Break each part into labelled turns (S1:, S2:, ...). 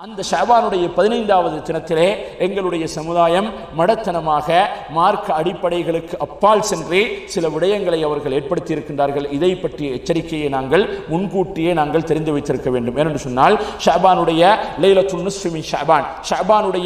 S1: அந்த ஷாபானுடைய பதினைந்தாவது தினத்திலே எங்களுடைய சமுதாயம் மடத்தனமாக மார்க்க அடிப்படைகளுக்கு அப்பால் சென்று சில விடயங்களை அவர்கள் ஏற்படுத்தி இருக்கின்றார்கள் இதை பற்றிய எச்சரிக்கையை நாங்கள் முன்கூட்டியே நாங்கள் தெரிந்து வைத்திருக்க வேண்டும் ஏனென்று சொன்னால் ஷாபானுடைய லைலத்துல் நுஸ்ஃபி மின் ஷாபான் ஷாபானுடைய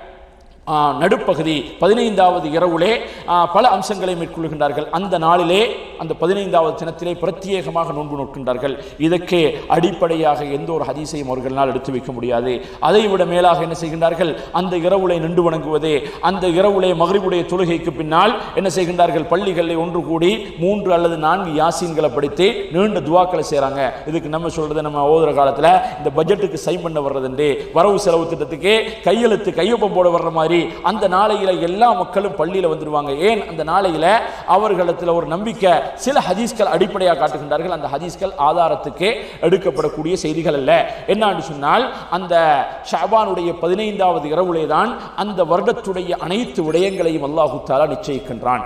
S1: ஆ, நடுப்பகுதி பதினைந்தாவது இரவுலே ஆ, பல அம்சங்களை மேற்கொள்கின்றார்கள் அந்த நாளிலே அந்த பதினைந்தாவது தினத்திலே பிரத்யேகமாக நோன்பு நோக்கின்றார்கள் இதற்கு அடிப்படையாக எந்த ஒரு ஹதீஸையும் அவர்களால் எடுத்து வைக்க முடியாது அதை விட மேலாக என்ன செய்கின்றார்கள் அந்த இரவுலே நின்று வணங்குவதே அந்த இரவுலே மகரிபுடைய தொழுகைக்கு பின்னால் என்ன செய்கின்றார்கள் பள்ளிகளில் ஒன்று கூடி மூன்று அல்லது நான்கு யாசீன்களை படித்து நீண்ட துவாக்களை செய்றாங்க இதுக்கு நம்ம சொல்றது நம்ம ஓதுற காலத்துல இந்த பட்ஜெட்டுக்கு சைன் பண்ண வர்றதுண்டு வரவு செலவு திட்டத்துக்கு கையெழுத்து கையொப்பம் போட வர்ற மாதிரி அந்த நாளையில எல்லா மக்களும் பள்ளியில வந்துருவாங்க ஏன் அந்த நாளையில அவர்களிடத்துல ஒரு நம்பிக்கை சில ஹதீஸ்கள் அடிப்படையாக காட்டுகின்றார்கள் அந்த ஹதீஸ்கள் ஆதாரத்துக்கு எடுக்கப்படக்கூடிய செய்திகள் அல்ல என்னன்னு சொன்னால் அந்த ஷாபானுடைய பதினைந்தாவது இரவுலே தான் அந்த வருடத்துடைய அனைத்து விடயங்களையும் அல்லாஹு தாலா நிச்சயிக்கின்றான்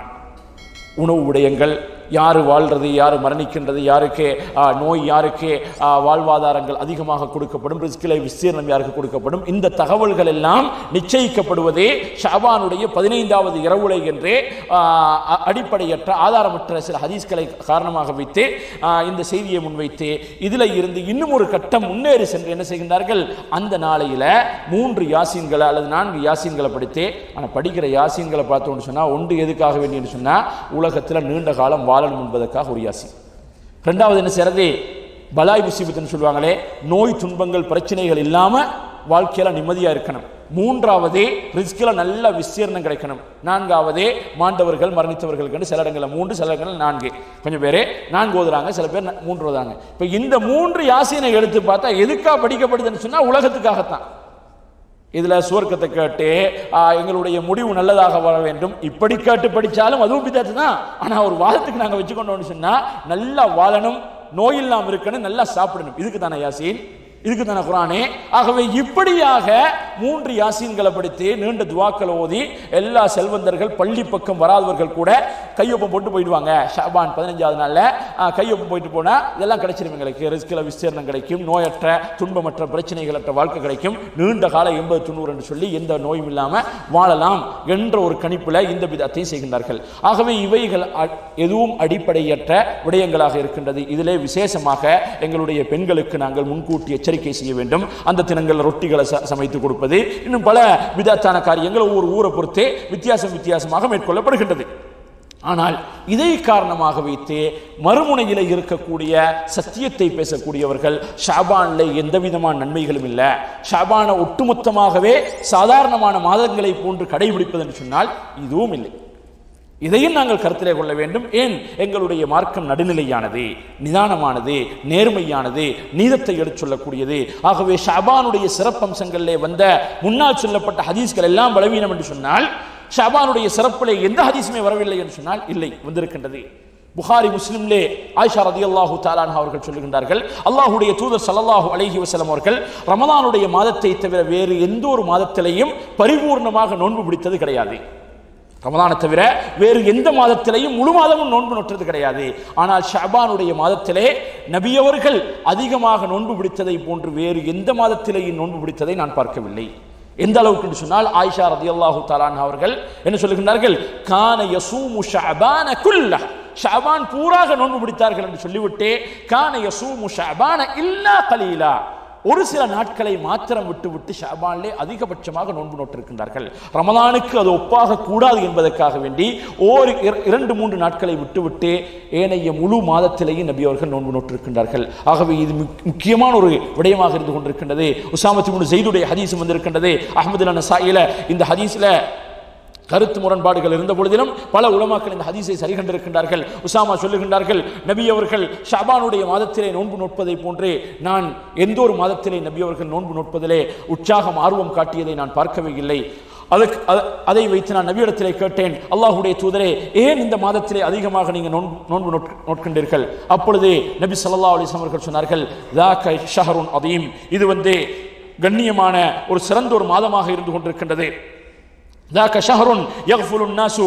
S1: உணவு விடயங்கள் யார் வாழ்றது யார் மரணிக்கின்றது யாருக்கு ஆ, நோய் யாருக்கு ஆ, வாழ்வாதாரங்கள் அதிகமாக கொடுக்கப்படும் ரிஸ்கிலை விஸ்தீர்ணம் யாருக்கு கொடுக்கப்படும் இந்த தகவல்கள் எல்லாம் நிச்சயிக்கப்படுவதே ஷாபானுடைய பதினைந்தாவது இரவுலை என்றே ஆ, அ- அடிப்படையற்ற ஆதாரமற்ற சில ஹதீஸ்களை காரணமாக வைத்து ஆ, இந்த செய்தியை முன்வைத்து இதில் இருந்து இன்னும் ஒரு கட்டம் முன்னேறி சென்று என்ன செய்கின்றார்கள் அந்த நாளையில மூன்று யாசீன்களை அல்லது நான்கு யாசீன்களை படித்து ஆனால் படிக்கிற யாசீன்களை பார்த்தோம்னு சொன்னா ஒன்று எதுக்காக வேண்டியன்னு சொன்னா உலகத்தில் நீண்ட காலம் வாழணும் என்பதற்காக ஒரு யாசீன் ரெண்டாவது என்ன செய்யறது பலாய் முசீபத்துன்னு சொல்லுவாங்களே நோய் துன்பங்கள் பிரச்சனைகள் இல்லாம வாழ்க்கையில நிம்மதியா இருக்கணும் மூன்றாவது ரிஸ்கில் நல்ல விஸ்தீர்ணம் கிடைக்கணும் நான்காவது மாண்டவர்கள் மரணித்தவர்களுக்கு சில இடங்களில் மூன்று சில இடங்களில் நான்கு கொஞ்சம் பேர் நான்கு ஓதுறாங்க சில பேர் ந- மூன்று ஓதுறாங்க இப்போ இந்த மூன்று யாசீனை எடுத்து பார்த்தா எதுக்காக படிக்கப்படுதுன்னு சொன்னா உலகத்துக்காகத்தான் இதுல சுவர்க்கத்தை கேட்டு ஆ, எங்களுடைய முடிவு நல்லதாக வர வேண்டும் இப்படி கேட்டு படிச்சாலும் அதுவும் பிதாத்து தான் ஆனா ஒரு வாதத்துக்கு நாங்க வச்சுக்கொண்டோம்னு சொன்னா நல்லா வாழணும் நோய் இல்லாம இருக்கணும் நல்லா சாப்பிடணும் இதுக்கு தானே யாசீன் இதுக்கு தானே குரானே ஆகவே இப்படியாக மூன்று யாசீன்களை படித்து நீண்ட துவாக்களை ஓதி எல்லா செல்வந்தர்கள் பள்ளி பக்கம் வராதவர்கள் கூட கையொப்பம் போட்டு போயிடுவாங்க ஷாபான் பதினஞ்சாவது நாள்ல ஆ, கையொப்பம் போயிட்டு போனா இதெல்லாம் கிடைச்சிரும் எங்களுக்கு ரிஸ்கில் விஸ்தீர்ணம் கிடைக்கும் நோயற்ற துன்பமற்ற பிரச்சனைகளற்ற வாழ்க்கை கிடைக்கும் நீண்ட கால எண்பது தொண்ணூறு என்று சொல்லி எந்த நோயும் இல்லாம வாழலாம் என்ற ஒரு கணிப்புல இந்த விதத்தையும் செய்கின்றார்கள் ஆகவே இவைகள் அ- எதுவும் அடிப்படையற்ற விடயங்களாக இருக்கின்றது இதிலே விசேஷமாக எங்களுடைய பெண்களுக்கு நாங்கள் முன்கூட்டி எச்சரிக்கை செய்ய வேண்டும் அந்த தினங்கள் ரொட்டிகளை ச- சமைத்து கொடுப்பது இன்னும் பல விதத்தான காரியங்கள் ஒவ்வொரு ஊரை பொறுத்தே வித்தியாசம் வித்தியாசமாக மேற்கொள்ளப்படுகின்றது ஆனால் இதை காரணமாக வைத்து மறுமுனையில் இருக்கக்கூடிய சத்தியத்தை பேசக்கூடியவர்கள் ஷாபான்ல எந்த விதமான நன்மைகளும் இல்லை ஷாபானை ஒட்டுமொத்தமாகவே சாதாரணமான மாதங்களை போன்று கடைபிடிப்பது என்று சொன்னால் இதுவும் இல்லை இதையும் நாங்கள் கருத்திலே கொள்ள வேண்டும் ஏன் எங்களுடைய மார்க்கம் நடுநிலையானது நிதானமானது நேர்மையானது நீதத்தை எடுத்து சொல்லக்கூடியது ஆகவே ஷாபானுடைய சிறப்பம்சங்களிலே வந்த முன்னால் சொல்லப்பட்ட ஹதீஸ்கள் எல்லாம் பலவீனம் என்று சொன்னால் ஷாபானுடைய சிறப்பிலே எந்த ஹதீஸுமே வரவில்லை என்று சொன்னால் இல்லை வந்திருக்கின்றது புகாரி முஸ்லிம்லே ஆயிஷா ரதியல்லாஹு தாலான் அவர்கள் சொல்லுகின்றார்கள் அல்லாஹ்வுடைய தூதர் ஸல்லல்லாஹு அலைஹி வஸல்லம் அவர்கள் ரமலானுடைய மாதத்தை தவிர வேறு எந்த ஒரு மாதத்திலையும் பரிபூர்ணமாக நோன்பு பிடித்தது கிடையாது ரமதானை தவிர வேறு எந்த மாதத்திலையும் முழு மாதமும் நோன்பு நோற்றது கிடையாது ஆனால் ஷாபானுடைய மாதத்திலே நபியவர்கள் அதிகமாக நோன்பு பிடித்ததை போன்று வேறு எந்த மாதத்திலேயும் நோன்பு பிடித்ததை நான் பார்க்கவில்லை எந்த அளவுக்கு என்று சொன்னால் ஆயிஷா ரதியல்லாஹு தலான் அவர்கள் என்ன சொல்லுகின்றார்கள் கான யசூமு ஷஅபான குல்ல ஷஅபான் பூராக நோன்பு பிடித்தார்கள் என்று சொல்லிவிட்டே கான யசூமு ஷஅபான இல்லா கலீலா ஒரு சில நாட்களை மாத்திரம் விட்டுவிட்டு ஷாபானிலே அதிகபட்சமாக நோன்பு நோட்டிருக்கின்றார்கள் ரமலானுக்கு அது ஒப்பாக கூடாது என்பதற்காக வேண்டி ஓர் இர- இரண்டு மூன்று நாட்களை விட்டுவிட்டு ஏனைய முழு மாதத்திலேயும் நபி அவர்கள் நோன்பு நோட்டிருக்கின்றார்கள் ஆகவே இது முக்- முக்கியமான ஒரு விடயமாக இருந்து கொண்டிருக்கின்றது உசாமத்தி முன் செய்துடைய ஹதீஸும் வந்திருக்கின்றது அஹமது நசாயில இந்த ஹதீஸ்ல கருத்து முரண்பாடுகள் இருந்த பொழுதிலும் பல உலமாக்கள் இந்த ஹதீஸை சரி கண்டிருக்கின்றார்கள் உசாமா சொல்லுகின்றார்கள் நபி அவர்கள் ஷாபானுடைய மாதத்திலே நோன்பு நோட்பதை போன்றே நான் எந்த ஒரு மாதத்திலே நபி அவர்கள் நோன்பு நோட்பதிலே உற்சாகம் ஆர்வம் காட்டியதை நான் பார்க்கவே இல்லை அதுக்கு அ- அதை வைத்து நான் நபியிடத்திலே கேட்டேன் அல்லாஹ்வுடைய தூதரே ஏன் இந்த மாதத்திலே அதிகமாக நீங்க நோன்பு நோன்பு நோட்- நோட்கின்றீர்கள் அப்பொழுது நபி ஸல்லல்லாஹு அலைஹி வஸல்லம் அவர்கள் சொன்னார்கள் "ذاك ஷஹருன் அதீம் இது வந்து கண்ணியமான ஒரு சிறந்த ஒரு மாதமாக இருந்து கொண்டிருக்கின்றது ذاك شهر يغفل الناس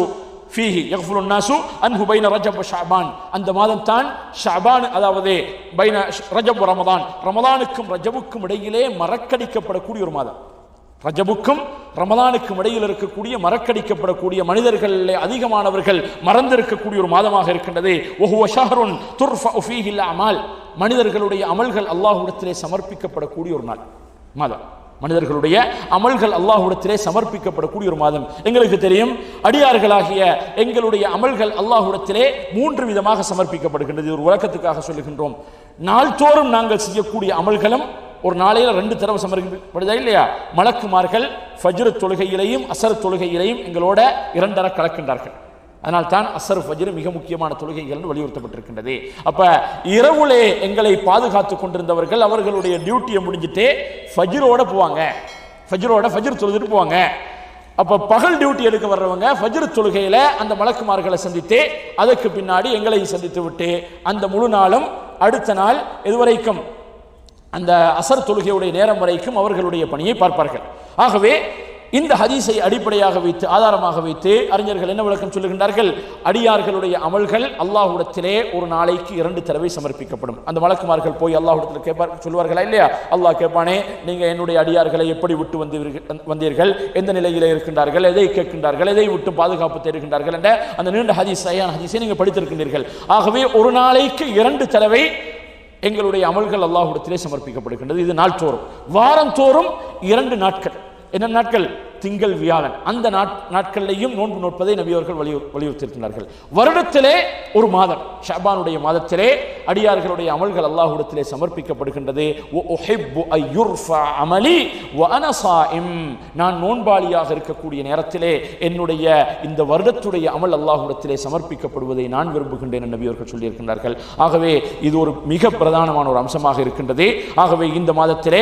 S1: ஃபீஹி யக்ஃபுலு நாசு அன்ஹு பைன ரஜப் வ ஷஅபான் அந்த மாதம் தான் ஷஅபான் அதாவது பைன ரஜப் வ ரமதான் ரமதானுக்கும் ரஜபுக்கும் இடையிலே மறக்கடிக்கப்படக்கூடிய ஒரு மாதம் ரஜபுக்கும் ரமதானுக்கும் இடையில் இருக்கக்கூடிய மறக்கடிக்கப்படக்கூடிய மனிதர்களில் அதிகமானவர்கள் மறந்திருக்கக்கூடிய ஒரு மாதமாக இருக்கின்றது ஒஹுவ ஷஹருன் துர்ஃபஉ ஃபீஹில் அமால் மனிதர்களுடைய அமல்கள் அல்லாஹ்விடத்திலே சமர்ப்பிக்கப்படக்கூடிய ஒரு நாள் மாதம் மனிதர்களுடைய அமல்கள் அல்லாஹ்விடத்திலே சமர்ப்பிக்கப்படக்கூடிய ஒரு மாதம் எங்களுக்கு தெரியும் அடியார்களாகிய எங்களுடைய அமல்கள் அல்லாஹ்விடத்திலே மூன்று விதமாக சமர்ப்பிக்கப்படுகின்றது இது ஒரு உலகத்துக்காக சொல்லுகின்றோம் நாள்தோறும் நாங்கள் செய்யக்கூடிய அமல்களும் ஒரு நாளையில ரெண்டு தடவை சமர்ப்பிக்கப்படுதா இல்லையா மலக்குமார்கள் ஃபஜ்ர் தொழுகையிலையும் அசர் தொழுகையிலையும் எங்களோட இரண்டர கலக்கின்றார்கள் அதனால் தான் அசர் ஃபஜ்ர் மிக முக்கியமான தொழுகைகள் என்று வலியுறுத்தப்பட்டிருக்கின்றது அப்ப இரவுலே எங்களை பாதுகாத்து கொண்டிருந்தவர்கள் அவர்களுடைய டியூட்டியை முடிஞ்சிட்டு ஃபஜ்ரோட போவாங்க ஃபஜ்ரோட ஃபஜ்ர் தொழுதுட்டு போவாங்க அப்ப பகல் டியூட்டி எடுக்க வர்றவங்க ஃபஜ்ர் தொழுகையில அந்த மலக்குமார்களை சந்தித்து அதற்கு பின்னாடி எங்களை சந்தித்து விட்டு அந்த முழு நாளும் அடுத்த நாள் எதுவரைக்கும் அந்த அசர் தொழுகையுடைய நேரம் வரைக்கும் அவர்களுடைய பணியை பார்ப்பார்கள் ஆகவே இந்த ஹதீஸை அடிப்படையாக வைத்து ஆதாரமாக வைத்து அறிஞர்கள் என்ன விளக்கம் சொல்லுகின்றார்கள் அடியார்களுடைய அமல்கள் அல்லாஹ்விடத்திலே ஒரு நாளைக்கு இரண்டு தடவை சமர்ப்பிக்கப்படும் அந்த வழக்குமார்கள் போய் அல்லாஹ்விடத்தில் கேட்பார் சொல்வார்களா இல்லையா அல்லாஹ் கேட்பானே நீங்க என்னுடைய அடியார்களை எப்படி விட்டு வந்தீர்கள் வந்தீர்கள் எந்த நிலையிலே இருக்கின்றார்கள் எதை கேட்கின்றார்கள் எதை விட்டு பாதுகாப்பு தேடுகின்றார்கள் என்ற அந்த நீண்ட ஹதீஸ் சையான் ஹதீஸை நீங்கள் படித்திருக்கின்றீர்கள் ஆகவே ஒரு நாளைக்கு இரண்டு தடவை எங்களுடைய அமல்கள் அல்லாஹ்விடத்திலே சமர்ப்பிக்கப்படுகின்றது இது நாள் தோறும் வாரம் தோறும் இரண்டு நாட்கள் என்ன நாட்கள் திங்கள் வியாழன் அந்த நாட் நாட்களிலையும் நோன்பு நோட்பதை நபி அவர்கள் வலியு வலியுறுத்தியிருக்கிறார்கள் வருடத்திலே ஒரு மாதம் ஷாபானுடைய மாதத்திலே அடியார்களுடைய அமல்கள் அல்லாஹ்விடத்திலே சமர்ப்பிக்கப்படுகின்றது "வ உஹிப்பு அன் யுர்ஃபா அமலி வ அன ஸாயிம்." நான் நோன்பாளியாக இருக்கக்கூடிய நேரத்திலே என்னுடைய இந்த வருடத்துடைய அமல் அல்லாஹ்விடத்திலே சமர்ப்பிக்கப்படுவதை நான் விரும்புகின்றேன் என்று நபி அவர்கள் சொல்லியிருக்கின்றார்கள் ஆகவே இது ஒரு மிக பிரதானமான ஒரு அம்சமாக இருக்கின்றது ஆகவே இந்த மாதத்திலே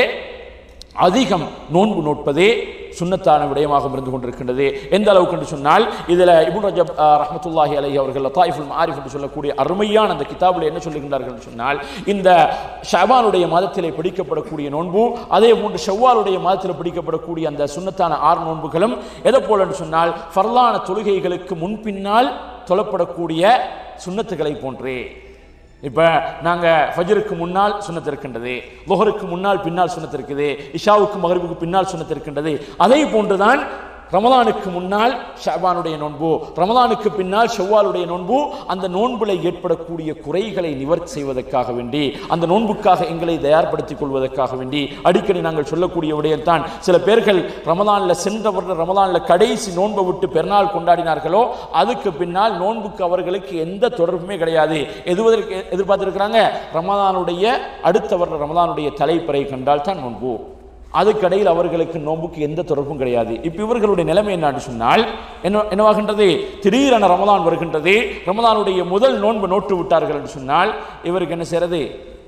S1: அதிகம் நோன்பு நோட்பதே சுன்னத்தான விடயமாக இருந்து கொண்டிருக்கின்றது எந்த அளவுக்கு என்று சொன்னால் இதில் இபுன் ரஜப் அஹ், ரஹ்மத்துல்லாஹி அலைஹி அவர்கள் லத்தாயிஃபுல் மாரிஃப் என்று சொல்லக்கூடிய அருமையான அந்த கிதாபில் என்ன சொல்லுகின்றார்கள் என்று சொன்னால் இந்த ஷபானுடைய மாதத்திலே பிடிக்கப்படக்கூடிய நோன்பு அதே போன்று ஷவ்வாலுடைய மாதத்தில் பிடிக்கப்படக்கூடிய அந்த சுன்னத்தான ஆறு நோன்புகளும் எதை போல என்று சொன்னால் ஃபர்லான தொழுகைகளுக்கு முன்பின்னால் தொழப்படக்கூடிய சுன்னத்துகளை போன்றே இப்ப நாங்க ஃபஜ்ருக்கு முன்னால் சுன்னத்து இருக்கின்றது லுஹருக்கு முன்னால் பின்னால் சுன்னத்து இருக்குது இஷாவுக்கு மகரிபுக்கு பின்னால் சுன்னத்து இருக்கின்றது அதை போன்றுதான் ரமலானுக்கு முன்னால் ஷாபானுடைய நோன்பு ரமலானுக்கு பின்னால் ஷவ்வாலுடைய நோன்பு அந்த நோன்புல ஏற்படக்கூடிய குறைகளை நிவர்த்தி செய்வதற்காக வேண்டி அந்த நோன்புக்காக எங்களை தயார்படுத்திக் கொள்வதற்காக வேண்டி அடிக்கடி நாங்கள் சொல்லக்கூடிய விடயம்தான் சில பேர்கள் ரமலான்ல சென்ற வருட ரமலான்ல கடைசி நோன்பை விட்டு பெருநாள் கொண்டாடினார்களோ அதுக்கு பின்னால் நோன்புக்கு அவர்களுக்கு எந்த தொடர்புமே கிடையாது எதுவதற்கு எதிர்பார்த்திருக்கிறாங்க ரமலானுடைய அடுத்த வருட ரமலானுடைய தலைப்பறை கண்டால் தான் நோன்பு அதுக்கடையில் அவர்களுக்கு நோன்புக்கு எந்த தொடர்பும் கிடையாது இப்ப இவர்களுடைய நிலைமை என்னன்னு சொன்னால் என்ன என்னவாகின்றது திடீரென ரமலான் வருகின்றது ரமலானுடைய முதல் நோன்பு நோட்டு விட்டார்கள் என்று சொன்னால் இவருக்கு என்ன செய்யறது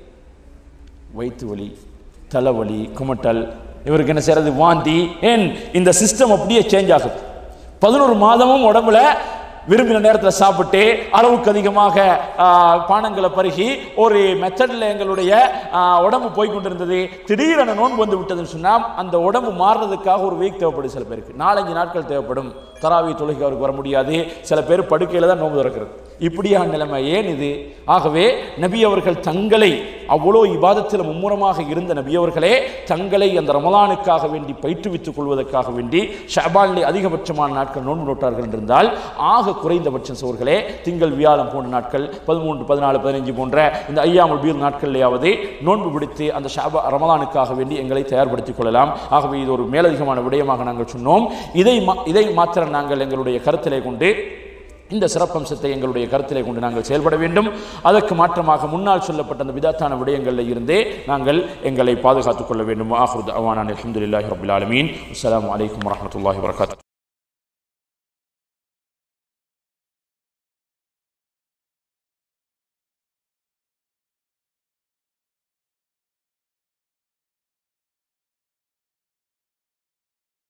S1: வயிற்று வலி தலைவலி குமட்டல் இவருக்கு என்ன செய்யறது வாந்தி ஏன் இந்த சிஸ்டம் அப்படியே சேஞ்ச் ஆகுது பதினோரு மாதமும் உடம்புல விரும்பின நேரத்தில் சாப்பிட்டு அளவுக்கு அதிகமாக ஆ, பானங்களை பருகி ஒரு மெத்தடில் எங்களுடைய ஆ, உடம்பு போய் கொண்டிருந்தது திடீரென நோன்பு வந்து விட்டதுன்னு சொன்னால் அந்த உடம்பு மாறுறதுக்காக ஒரு வீக் தேவைப்படுது சில பேருக்கு நாலஞ்சு நாட்கள் தேவைப்படும் தராவி தொழுகை அவருக்கு வர முடியாது சில பேர் படுக்கையில் தான் நோன்பு திறக்கிறது இப்படியான நிலைமை ஏன் இது ஆகவே நபி அவர்கள் தங்களை அவ்வளோ இபாதத்தில் மும்முரமாக இருந்த நபி அவர்களே தங்களை அந்த ரமலானுக்காக வேண்டி பயிற்றுவித்துக் கொள்வதற்காக வேண்டி ஷபானிலே அதிகபட்சமான நாட்கள் நோன்பு நோட்டார்கள் என்றிருந்தால் ஆக குறைந்தபட்சம் சோர்களே திங்கள் வியாழம் போன்ற நாட்கள் பதிமூன்று பதினாலு பதினஞ்சு போன்ற இந்த ஐயாமல் பீர் நாட்களிலேயாவது நோன்பு பிடித்து அந்த ஷாபா ரமலானுக்காக வேண்டி எங்களை தயார்படுத்திக் கொள்ளலாம் ஆகவே இது ஒரு மேலதிகமான விடயமாக நாங்கள் சொன்னோம் இதை மா- இதை மாத்திரம் நாங்கள் எங்களுடைய கருத்திலே கொண்டு இந்த சிறப்பம்சத்தை எங்களுடைய கருத்திலே கொண்டு நாங்கள் செயல்பட வேண்டும் அதற்கு மாற்றமாக முன்னால் சொல்லப்பட்ட அந்த விதத்தான விடயங்களில் இருந்தே நாங்கள் எங்களை பாதுகாத்துக் கொள்ள வேண்டும் ஆஹ்ருத் அவானான் அலமதுல்லாஹி ரபுல் ஆலமீன் அஸ்ஸலாமு அலைக்கும் வரஹ்மத்துல்லாஹி வரகாத்து